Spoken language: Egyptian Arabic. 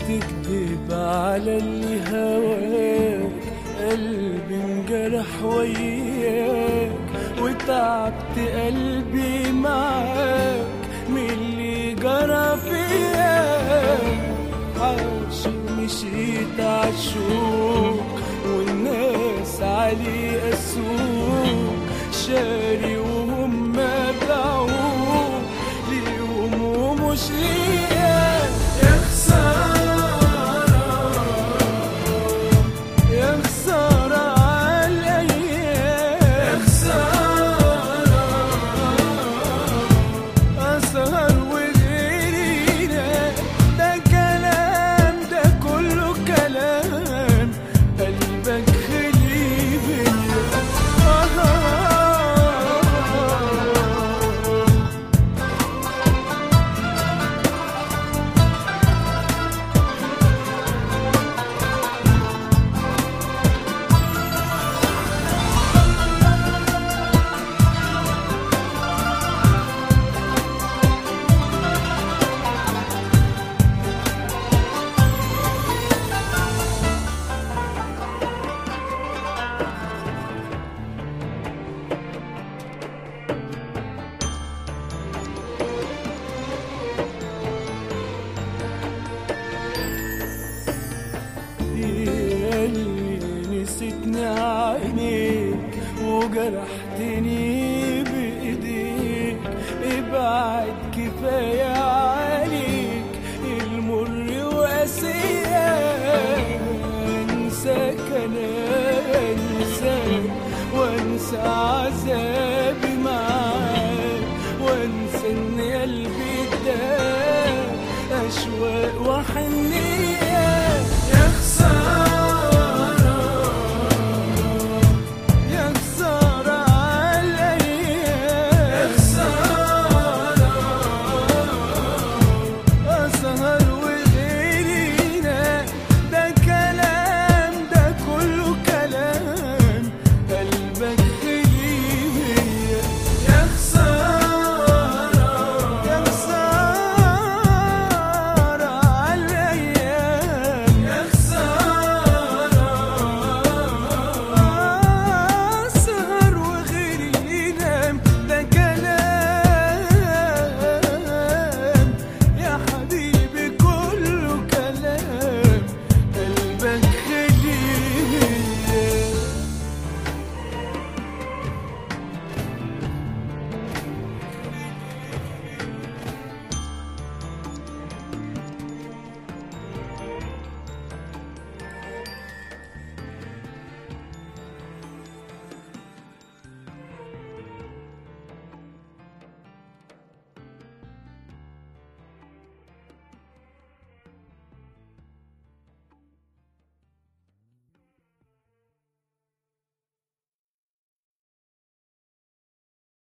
تكذب على اللي هواك قلبي انجرح وياك وتعبت قلبي معاك من اللي جرى فياك عاشق مشيت عالشوق والناس عليه أسوق شاري وهم باعوك ليهم ومش ليا يا خسارة يا خسارة عالأيام يا خسارة أسهر وغيري ده ده كلام ده كله كلام قلبك خلي بيا آه اللي نسيتني عينيك وجرحتني بإيديك ابعد كفاية عليك المر وقاسية انساك انا انساك وانسى